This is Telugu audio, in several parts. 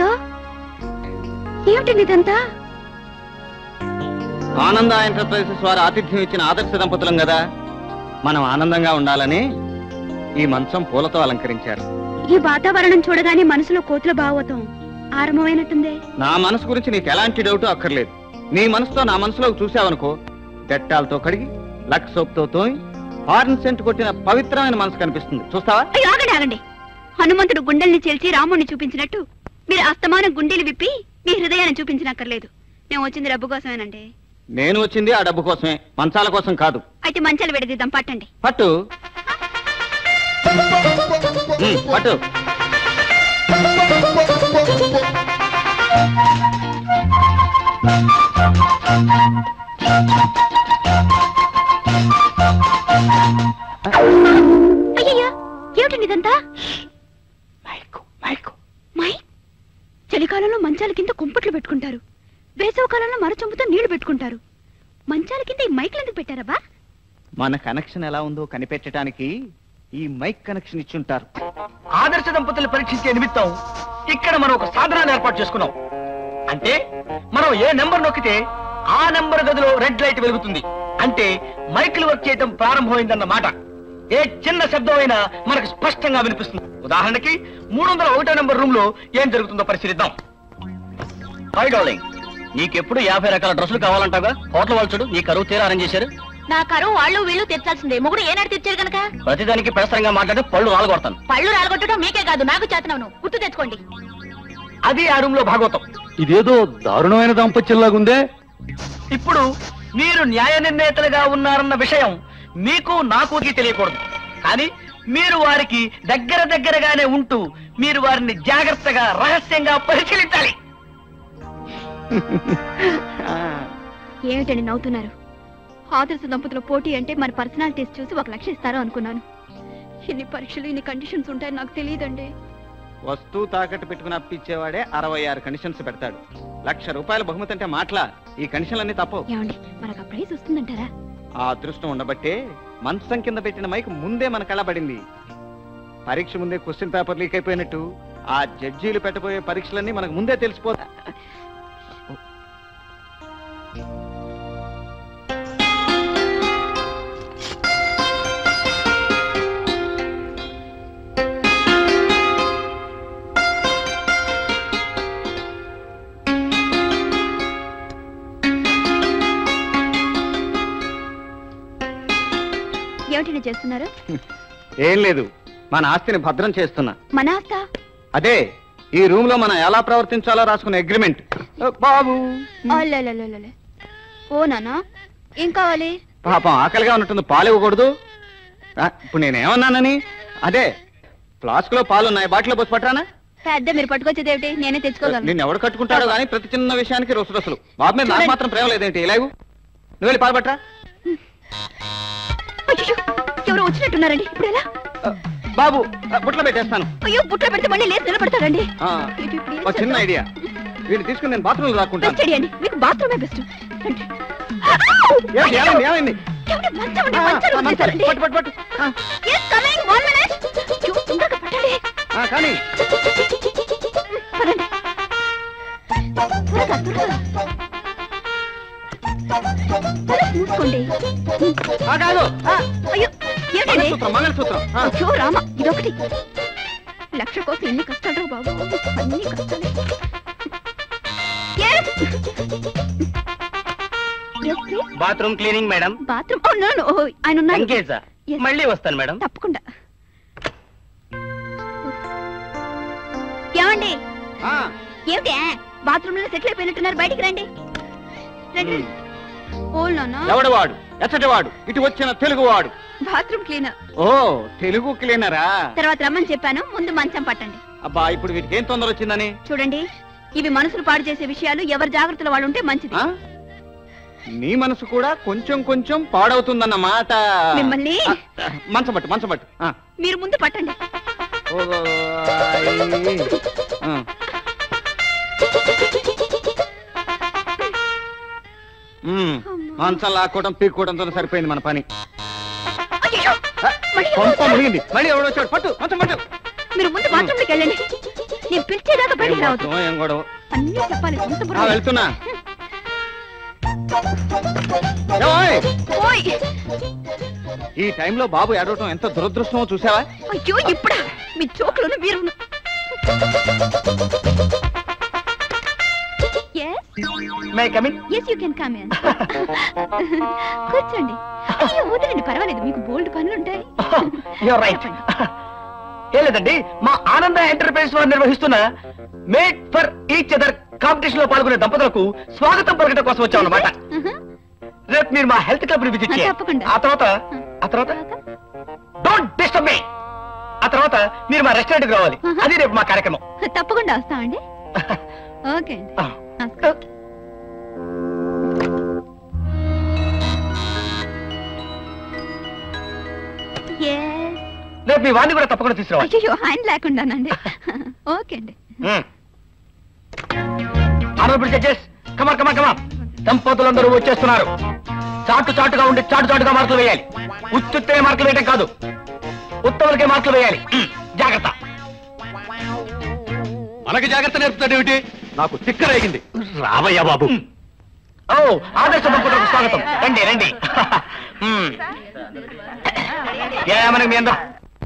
అయ్యయ్యో ఏమిటండి ఇదంతా ఆనంద ఎంటర్ప్రైజెస్ వారు ఆతిథ్యం ఇచ్చిన ఆదర్శ దంపతులం కదా మనం ఆనందంగా ఉండాలని ఈ మంచం పూలతో అలంకరించారు ఈ వాతావరణం చూడగానే మనసులో కోతుల భావోతం ఆరంభమైనట్టుందే నా మనసు గురించి నీకు ఎలాంటి డౌట్ అక్కర్లేదు నీ మనసుతో నా మనసులోకి చూసావనుకో డెట్టాలతో కడిగి లక్ సోప్తో తోయి హార్న్ సెంట్ కొట్టిన పవిత్రమైన మనసు కనిపిస్తుంది చూస్తావా అయ్యో ఆగండి ఆగండి హనుమంతుడు గుండెల్ని చేల్చి రాముణ్ణి చూపించినట్టు మీరు అస్తమానం గుండెలు విప్పి మీ హృదయాన్ని చూపించనక్కర్లేదు మేము వచ్చింది డబ్బు కోసమేనండి నేను వచ్చింది ఆ డబ్బు కోసమే మంచాల కోసం కాదు అయితే మంచాలు విడదీద్దాం పట్టండి పట్టు ఉమ్, పట్టు అయ్యయ్యో ఏమిటండి ఇదంతా మైకు మైకు మై చలికాలంలో మంచాల కింద కుంపట్లు పెట్టుకుంటారు వేసవ కాలంలో మరచొంపుతో నీళ్లు పెట్టుకుంటారు మంచాల కింద ఈ మైకులు ఎందుకు పెట్టారబ్బా మన కనెక్షన్ ఎలా ఉందో కనిపెట్టడానికి ఈ మైక్ కనెక్షన్ ఇచ్చుంటారు ఆదర్శ దంపతులు పరీక్షించే నిమిత్తం ఇక్కడ మనం ఒక సాధనాన్ని ఏర్పాటు చేసుకున్నాం అంటే మనం ఏ నెంబర్ నొక్కితే ఆ నెంబర్ గదిలో రెడ్ లైట్ వెలుగుతుంది అంటే మైకులు వర్క్ చేయడం ప్రారంభమైందన్న మాట ఏ చిన్న శబ్దం అయినా మనకు స్పష్టంగా వినిపిస్తుంది ఉదాహరణకి మూడు వందల ఒకటో నెంబర్ రూమ్ లో ఏం జరుగుతుందో పరిశీలిద్దాం హై డార్లింగ్ నీకెప్పుడు యాభై రకాల డ్రెస్సులు కావాలంటాగా హోటల్ వాళ్ళు చూడు నీ కరువు తీరా అరేంజ్ చేశారు నా కరువు వాళ్ళు వీళ్ళు తెచ్చాల్సిందే మొగుడు ఏనాడు తెచ్చారు కనుక ప్రతిదానికి పెసరంగా మాట్లాడి పళ్ళు రాలగొడతాను పళ్ళు రాలగొట్టడం మీకే కాదు నాకు చేతనవును గుర్తు తెచ్చుకోండి అది ఆ రూమ్ లో భాగవతం ఇదేదో దారుణమైన దాంపత్యంలాగుందే ఇప్పుడు మీరు న్యాయ నిర్ణేతలుగా ఉన్నారన్న విషయం మీకు నాకు తెలియకూడదు కానీ మీరు వారికి దగ్గర దగ్గరగానే ఉంటూ మీరు వారిని జాగ్రత్తగా రహస్యంగా పరిశీలించాలి ఏమిటండి నవ్వుతున్నారు ఆదర్శ దంపతుల పోటీ అంటే మన పర్సనాలిటీస్ చూసి ఒక లక్ష ఇస్తారో అనుకున్నాను ఇన్ని పరీక్షలు ఇన్ని కండిషన్స్ ఉంటాయని నాకు తెలియదండి వస్తువు తాకట్టు పెట్టుకుని అప్పిచ్చేవాడే అరవై ఆరు కండిషన్స్ పెడతాడు లక్ష రూపాయల బహుమతి అంటే మాటలా ఈ కండిషన్లన్నీ తప్పవు ఏమండి మనకు ఆ ప్రైజ్ వస్తుందంటారా ఆ అదృష్టం ఉండబట్టే మంచం కింద పెట్టిన మైక్ ముందే మన కళ్ళబడింది పరీక్ష ముందే క్వశ్చన్ పేపర్ లీక్ అయిపోయినట్టు ఆ జడ్జీలు పెట్టబోయే పరీక్షలన్నీ మనకు ముందే తెలిసిపో ఏమిటండి చేస్తున్నారు ఏం లేదు మన ఆస్తిని భద్రం చేస్తున్నా మన ఆస్త అదే ఈ రూమ్ లో మనం ఎలా ప్రవర్తించాలో రాసుకున్న అగ్రిమెంట్ బాబు అల్లెల్లెల్లెల్లె. ఓ నానా ఏం కావాలి పాపం ఆకలిగా ఉన్నట్టుంది పాలు ఇవ్వకూడదు ఆ, ఇప్పుడు నేనేమన్నానని అదే ఫ్లాస్క్ లో పాలు ఉన్నాయి బాటిలో పోసి పట్టరానా పెద్ద మీరు పట్టుకొచ్చేది ఏమిటి నేనే తెచ్చుకోగలను నిన్ను ఎవడు కట్టుకుంటాడో కానీ ప్రతి చిన్న విషయానికి రుసు రసులు బాబు మీద నాకు మాత్రం ప్రేమ లేదేంటి ఇలాగు నువ్వు వెళ్ళి పాలు పట్టరా అయ్యో ఎవరో వచ్చినట్టున్నారండి ఇప్పుడు ఎలా ఆ, బాబు ఆ, బుట్టలో పెట్టేస్తాను అయ్యో బుట్ట పెడితే మళ్ళీ లేచి నిలబడతారండి ఆ, ఇది ఇప్పుడు ఏం ఒక చిన్న చేద్దాం? ఐడియా వీడిని తీసుకుని నేను బాత్రూమ్ రాకుంటాను బెస్ట్ ఐడియా అండి మీకు బాత్రూమే బెస్ట్ రండి. ఏమైంది ఏమైంది ఏమైంది ఏమండి, మంచం అండి, ఆ, మంచాలు ఆ, మంచం. వదిలేశారండి. పట్టు పట్టు పట్టు ఆ, Yes, coming, one minute. అయ్యో, తొందరగా పట్టండి. ఆ, కానీ పదండి. త్వరగా, త్వరగా. తలుపు మూసుకోండి. ఆ, కాదు ఆ, అయ్యో ఏమిటండి మంగళసూత్రం మంగళసూత్రం ఆ, అయ్యో రామ ఇదొకటి లక్ష కోసం ఎన్ని కష్టాలు బాబు అన్ని కష్టాలే Yes. Yes, please. Bathroom cleaning madam bathroom ఓ, no, no. ఓ, ఆయన ఉన్నారు ఎంగేజా Yes. మళ్ళీ వస్తాను మేడం తప్పకుండా ఏమండి ఆ, ఏమిటి బాత్రూమ్ లో సెటిల్ అయిపోయినట్టున్నారు బయటికి రండి రండి ఉమ్. ఓ నాన్న ఎవడు వాడు ఎచ్చటి వాడు ఇటు వచ్చిన తెలుగు వాడు బాత్రూమ్ క్లీనర్ ఓ తెలుగు క్లీనరా తర్వాత రమ్మని చెప్పాను ముందు మంచం పట్టండి అబ్బా ఇప్పుడు వీటికి ఏం తొందర వచ్చిందని చూడండి ఇవి మనసులు పాడు చేసే విషయాలు ఎవరి జాగ్రత్తలు వాళ్ళు ఉంటే మంచిది ఆ? నీ మనసు కూడా కొంచెం కొంచెం పాడవుతుందన్న మాట మిమ్మల్ని? ఆ, ఆ, మంచం పట్టు మంచం పట్టు ఆ. మీరు ముందు పట్టండి ఓ, ఐ. ఆ. ఉమ్, మంచం లాక్కోవడం పీక్కోవడంతో సరిపోయింది మన పని అయ్యయ్యో! మళ్ళీ కొంప ఎవరు? మునిగింది మళ్ళీ ఎవడో వచ్చాడు పట్టు మంచం పట్టు మీరు ముందు బాత్రూమ్కి వెళ్ళండి నేను పిలిచేదాకా ఏం బయటికి రావద్దు బాత్రూమో, ఏం గొడవ అన్నీ చెప్పాలి సొంత ఆ, బుర్ర వెళ్తున్నా ఏమోయ్! ఓయ్ ఈ టైంలో బాబు ఏడవటం ఎంత దురదృష్టమో చూసావా అయ్యో ఇప్పుడా మీ జోకులను మీరు may come in yes you can come in కూర్చోండి అయ్యో వదిలేండి పర్వాలేదు మీకు బోల్డ్ పనులు ఉంటాయి యువర్ రైట్ ఏం లేదండి మా ఆనంద ఎంటర్ప్రైజెస్ వారు నిర్వహిస్తున్న made for each other competition లో పాల్గొనే దంపతులకు స్వాగతం పలకడం కోసం వచ్చాం అన్నమాట Uh-huh. రేపు మీరు మా హెల్త్ క్లబ్ ని విజిట్ చేయాలి తప్పకుండా. ఆ తర్వాత ఆ తర్వాత డోంట్ డిస్టర్బ్ మీ ఆ తర్వాత మీరు మా రెస్టారెంట్ కి రావాలి Uh-huh. అది రేపు మా కార్యక్రమం తప్పకుండా వస్తామండి ఓకే అండి ఆ. నమస్కారం. Yes. రేపు మీ వాడిని కూడా తప్పకుండా తీసుకురావాలి అయ్యో ఆయన లేకుండానండి ఓకే అండి honourable judges comma comma comma దంపతులందరూ వచ్చేస్తున్నారు చాటు చాటుగా ఉండి చాటు చాటుగా మార్కులు వేయాలి ఉత్తుత్తే మార్కులు వేయటం కాదు ఉత్తములకే మార్కులు వేయాలి మ్, జాగ్రత్త మనకి జాగ్రత్త నేర్పుతాడేమిటి నాకు తిక్కరేగింది రావయ్యా బాబు ఓ ఆదర్శ దంపతులకు స్వాగతం రండి రండి మ్. ఏ మనకి మీ అందరం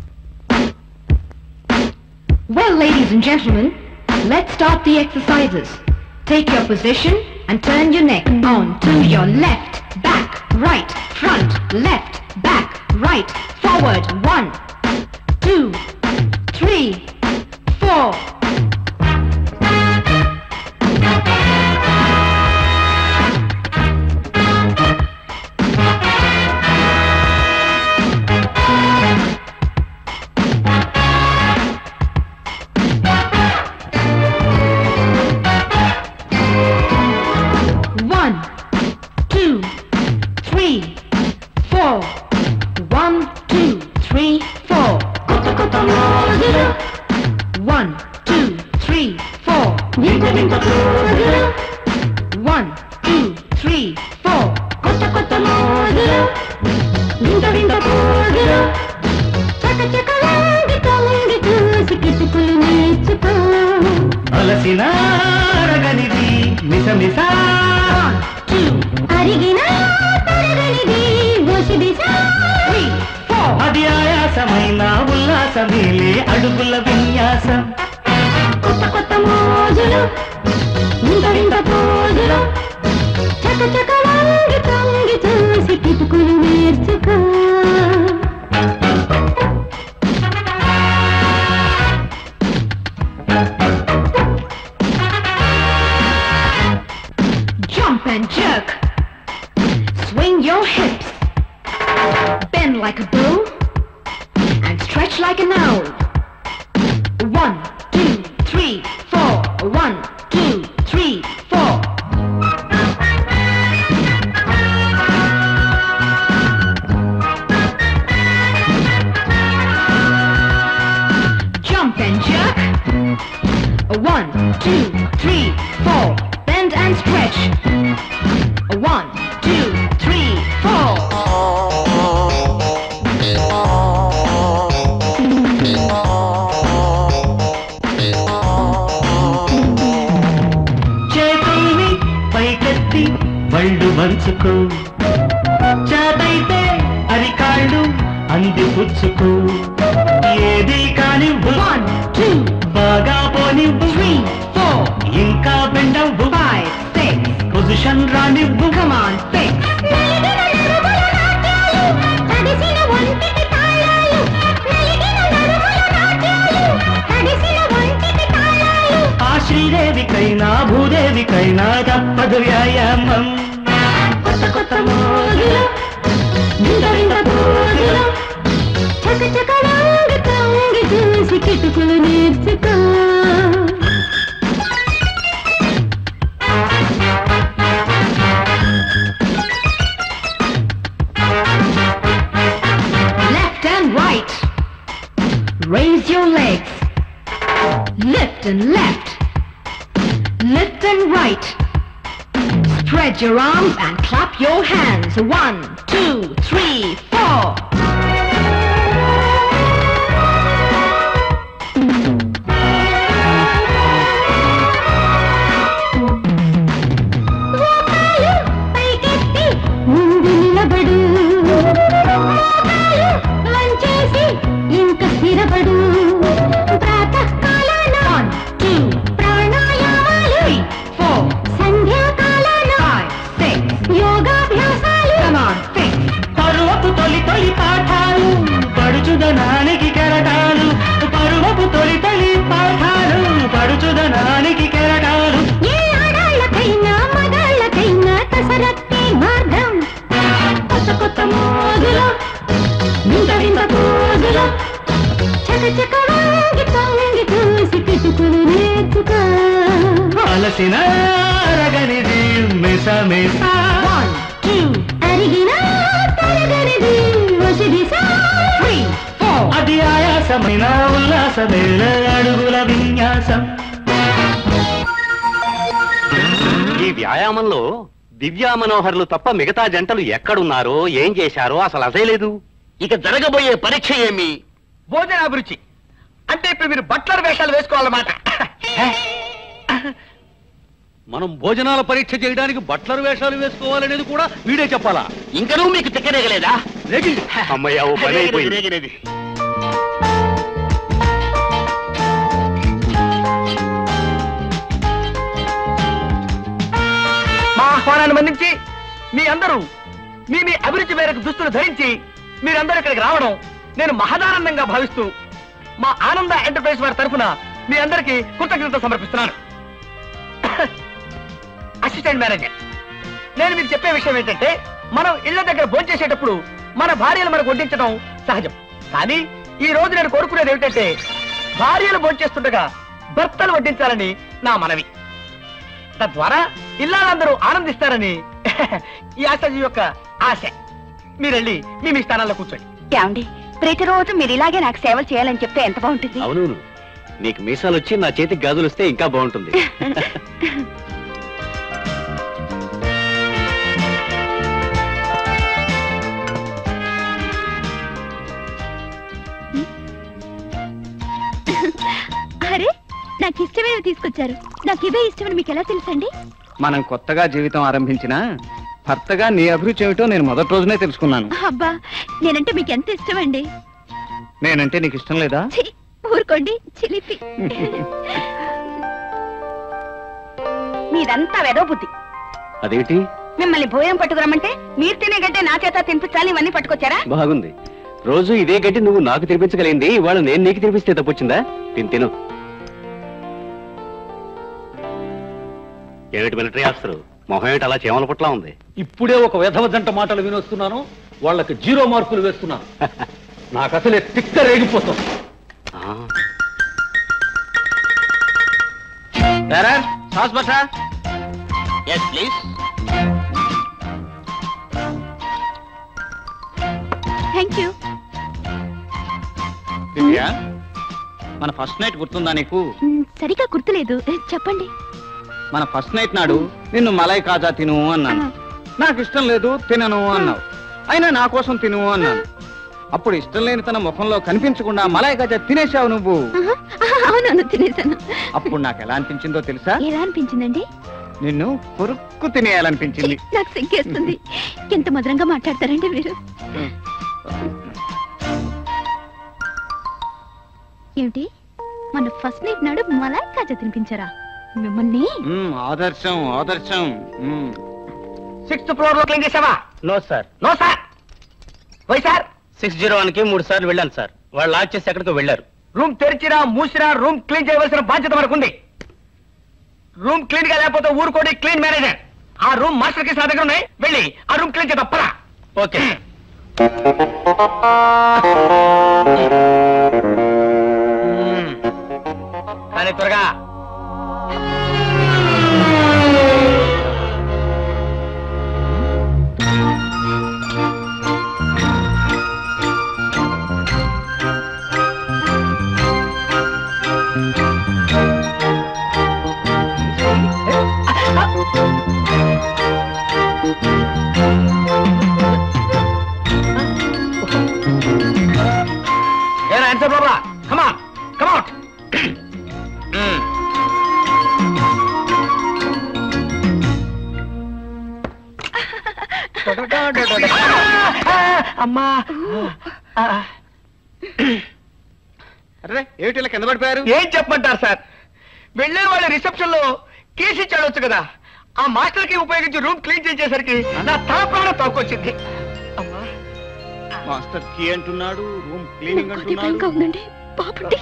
Well, ladies and gentlemen, let's start the exercises. Take your position and turn your neck on to your left, back, right, front, left, back, right, forward. One, two, three, four. One, two, three, four. One, two, three, four. One, two, three, four. One, two, three, four. అలసిన అరగనిది మిసమిస Two, three, four. అది ఆయాసమైన ఉల్లాసమేలే అడుగుల విన్యాసం కొత్త కొత్త మోజులు వింత వింత పోజులు చక చక వంగి తొంగి చూసి కిటుకులు నేర్చుకో Jump and jerk. Swing your hips. Bend like a bull and stretch like an owl. One, two, three, four. One, two, three, four. Jump and jerk. One, two, three, four. Bend and stretch. One, two, three, four. చేతుల్ని పైకెత్తి వళ్ళు మంచుకో చేతైతే అరికాళ్ళు అందిపుచ్చుకో ఏది కాని One, two, బాగా పోనివ్వు three, four, ఇంకా బెండవ్వు five, six. పొజిషన్ రానివ్వు Come on, six. ఆ శ్రీదేవికైనా భూదేవికైనా తప్పదు వ్యాయామం కొత్త కొత్త మోజులు వింత వింత పోజులు చక చక వంగి తొంగి చూసి కిటుకులు నేర్చుకో Left and right. Raise your legs. Lift and left. Lift and right. Spread your arms and clap your hands. One, two, three, four. తొలి పాఠాలు పడుచుదనానికి కెరటాలు పరువపు తొలి తొలి పాఠాలు పడుచుదనానికి కెరటాలు ఏ ఆడాళ్ళకైనా మగాళ్ళకైనా కసరత్తే మార్గం కొత్త కొత్త మోజులో వింత వింత పోజులో చక చక వాగి పొంగి చూసి కిటుకులు నేర్చుకో అలసిన అరగనిది మిస మిస అరిగిన తరగనిది వసిది అది ఆయాసమైన ఉల్లాసమేళ అడుగుల విన్యాసం ఈ వ్యాయామంలో దివ్యా మనోహర్లు తప్ప మిగతా జంటలు ఎక్కడున్నారో ఏం చేశారో అసలు అదే లేదు ఇక జరగబోయే పరీక్ష ఏమి భోజనాభిరుచి అంటే ఇప్పుడు మీరు బట్లర్ వేషాలు వేసుకోవాలన్నమాట మనం భోజనాల పరీక్ష చేయడానికి బట్లర్ వేషాలు వేసుకోవాలనేది కూడా వీడే చెప్పాలా ఇంకనూ మీకు తిక్కరేగలేదా అమ్మయ్య ఓ పని అయిపోయింది రేగినది. మా ఆహ్వానాన్ని మన్నించి మీ అందరూ మీ మీ అభిరుచి మేరకు దుస్తులు ధరించి మీరందరూ ఇక్కడికి రావడం నేను మహదానందంగా భావిస్తూ మా ఆనంద ఎంటర్ప్రైజ్ వారి తరఫున మీ అందరికీ కృతజ్ఞత సమర్పిస్తున్నాను అసిస్టెంట్ మేనేజర్ నేను మీకు చెప్పే విషయం ఏంటంటే మనం ఇళ్ల దగ్గర భోంచేసేటప్పుడు మన భార్యలు మనకు వడ్డించడం సహజం కానీ ఈ రోజు నేను కోరుకునేది ఏమిటంటే భార్యలు భోంచేస్తుండగా భర్తలు వడ్డించాలని నా మనవి తద్వారా ఇల్లాలందరూ ఆనందిస్తారని ఈ ఆశాజీ యొక్క ఆశ మీరెళ్ళి మీ మీ స్థానాల్లో కూర్చోండి ఏమండి ప్రతిరోజు మీరు ఇలాగే నాకు సేవలు చేయాలని చెప్తే ఎంత బాగుంటుంది అవును నీకు మీసాలు వచ్చి నా చేతికి గాజులు వస్తే ఇంకా బాగుంటుంది అరే నాకు ఇష్టమైన తీసుకొచ్చారు నాకు ఇవే ఇష్టమని మీకు ఎలా తెలుసండి మనం కొత్తగా జీవితం ఆరంభించినా భర్తగా నీ అభిరుచి ఏమిటో నేను మొదటి రోజునే తెలుసుకున్నాను అబ్బా నేనంటే మీకు ఎంత ఇష్టమండి నేనంటే నీకు ఇష్టం లేదా ఛీ, ఊరుకోండి చిలిపి మీదంతా వెదో బుద్ధి అదేంటి మిమ్మల్ని భోజనం పట్టుకురమ్మంటే మీరు తినే గంటే నా చేత తినిపించాలి ఇవన్నీ పట్టుకొచ్చారా బాగుంది రోజు ఇదే గట్టి నువ్వు నాకు తినిపించగలిగింది ఇవాళ నేను నీకు తినిపిస్తే తప్పొచ్చిందా తిని తిను ఏమిటి మిలిటరీ ఆఫీసర్ మొహం ఏమిటి అలా చేమల పుట్లా ఉంది ఇప్పుడే ఒక విధవ జంట మాటలు వినొస్తున్నాను వాళ్ళకి జీరో మార్కులు వేస్తున్నాను నాకు అసలే తిక్క రేగిపోతుంది ఆ, సాస్ బసా yes please thank you Divya మన ఫస్ట్ నైట్ గుర్తుందా నీకు సరిగా గుర్తులేదు చెప్పండి మన ఫస్ట్ నైట్ నాడు నిన్ను మలై కాజా తిను అన్నాను నాకు ఇష్టం లేదు తినను అన్నావు అయినా నా కోసం తిను అన్నాను అప్పుడు ఇష్టం లేని తన ముఖంలో కనిపించకుండా మలై కాజా తినేశావు నువ్వు ఆహా, ఆహా, అవునవును తినేసాను అప్పుడు నాకు ఎలా అనిపించిందో తెలుసా ఎలా అనిపించిందండి నిన్ను కొరుక్కు తినేయాలనిపించింది నాకు సిగ్గేస్తుంది ఎంత మధురంగా మాట్లాడతారండి మీరు ఏమిటి మన ఫస్ట్ నైట్ నాడు మలాయ్ కాజా తినిపించారా మిమ్మల్ని మ్మ్, ఆదర్శం ఆదర్శం మ్మ్. సిక్స్త్ ఫ్లోర్ లో క్లీన్ చేసావా no sir no sir why sir six zero one కి మూడు సార్లు వెళ్ళాను సార్ వాళ్ళు లాక్ చేసి ఎక్కడికో వెళ్ళారు రూమ్ తెరిచినా మూసినా రూమ్ క్లీన్ చేయవలసిన బాధ్యత మనకుంది రూమ్ క్లీన్ గా లేకపోతే ఊరుకోడి క్లీన్ మేనేజర్ ఆ రూమ్ మాస్టర్ కి నా దగ్గర ఉన్నాయి వెళ్ళి ఆ రూమ్ క్లీన్ చేద్దాం పరా ఓకే కానీ త్వరగా ఏరా ఆన్సర్ బాబా కమా కమౌట్ అమ్మా అరే ఏమిటి ఇలా కింద పడిపోయారు ఏం చెప్పమంటారు సార్ వెళ్ళే వాళ్ళ రిసెప్షన్ లో కేసు ఇచ్చాడొచ్చు కదా ఆ మాస్టర్ కి ఉపయోగించి రూమ్ క్లీన్ చేసేసరికి నా తల ప్రాణం తోకొచ్చింది అమ్మా మాస్టర్ కీ అంటున్నాడు రూమ్ క్లీనింగ్ నాకు అది భయంగా అంటున్నాడు ఉందండి బాబుండి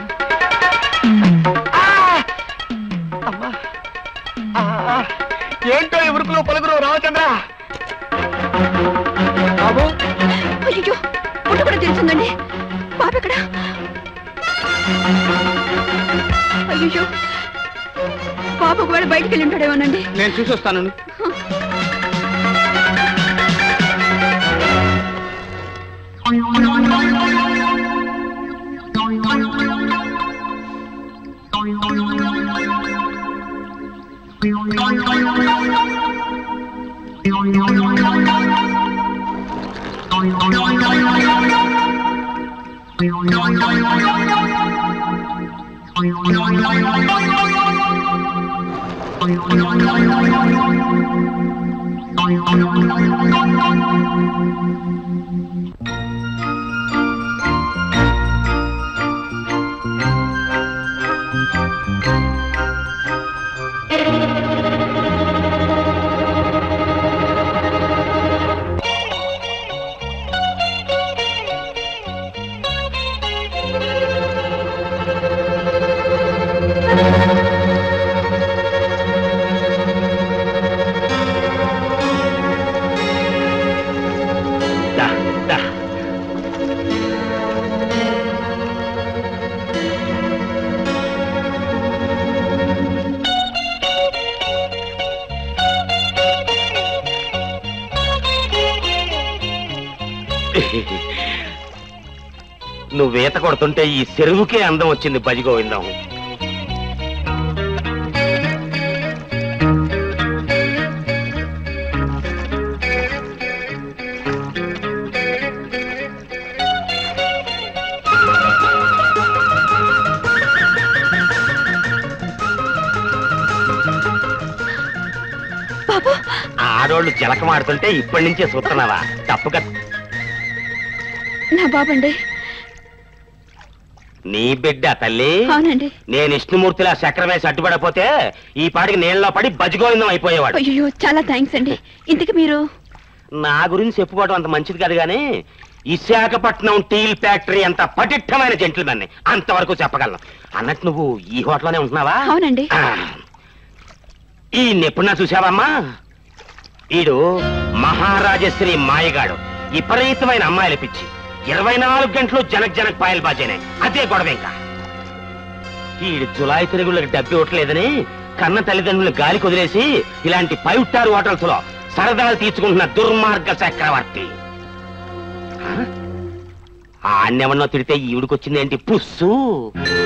ఆ! అమ్మా ఆ, ఆ. ఏంటో ఈ ఉరుకులు పలుకులు రామచంద్ర బాబు అయ్యో పుట్టు కూడా తెలిసిందండి బాబు ఎక్కడ అయ్యో బాబు ఒకవేళ బయటికి వెళ్ళి ఉంటాడేమోనండి నేను చూసి వస్తాను దా, దా. నువ్వు ఈత కొడుతుంటే ఈ చెరువుకే అందం వచ్చింది బజిగోవిందం బాబు ఆడోళ్ళు జలకమాడుతుంటే ఇప్పటి నుంచే చూస్తున్నావా తప్పుగా నా బాబండి నీ బిడ్డ తల్లి అవునండి నేను విష్ణుమూర్తిలా చక్రం వేసి అడ్డుపడపోతే ఈ పాటికి నీళ్ళలో పడి బజిగోవిందం అయిపోయేవాడు అయ్యో చాలా థ్యాంక్స్ అండి ఇంతకు మీరు నా గురించి చెప్పుకోవడం అంత మంచిది కాదు గాని విశాఖపట్నం స్టీల్ ఫ్యాక్టరీ అంత పటిష్టమైన జంట్లుమన్ని అంతవరకు చెప్పగలను అన్నట్టు నువ్వు ఈ హోటల్లోనే ఉంటున్నావా అవునండి ఆ. ఈ నిపుణ చూసావమ్మా ఈడు మహారాజశ్రీ మాయగాడు విపరీతమైన అమ్మాయిల పిచ్చి ఇరవై నాలుగు గంటలు జనక్ జనక్ పాయలు బాజేనే అదే గొడవ ఇంకా ఈడు జులాయి తిరుగుళ్ళకి డబ్బి ఇవ్వట్లేదని కన్న తల్లిదండ్రులు గాలి కుదిలేసి ఇలాంటి ఫైవ్ స్టార్ హోటల్స్ లో సరదాలు తీర్చుకుంటున్న దుర్మార్గ చక్రవర్తి ఆ? ఆ అన్నెవన్నో తిడితే ఈవిడికొచ్చింది ఏంటి పుస్సు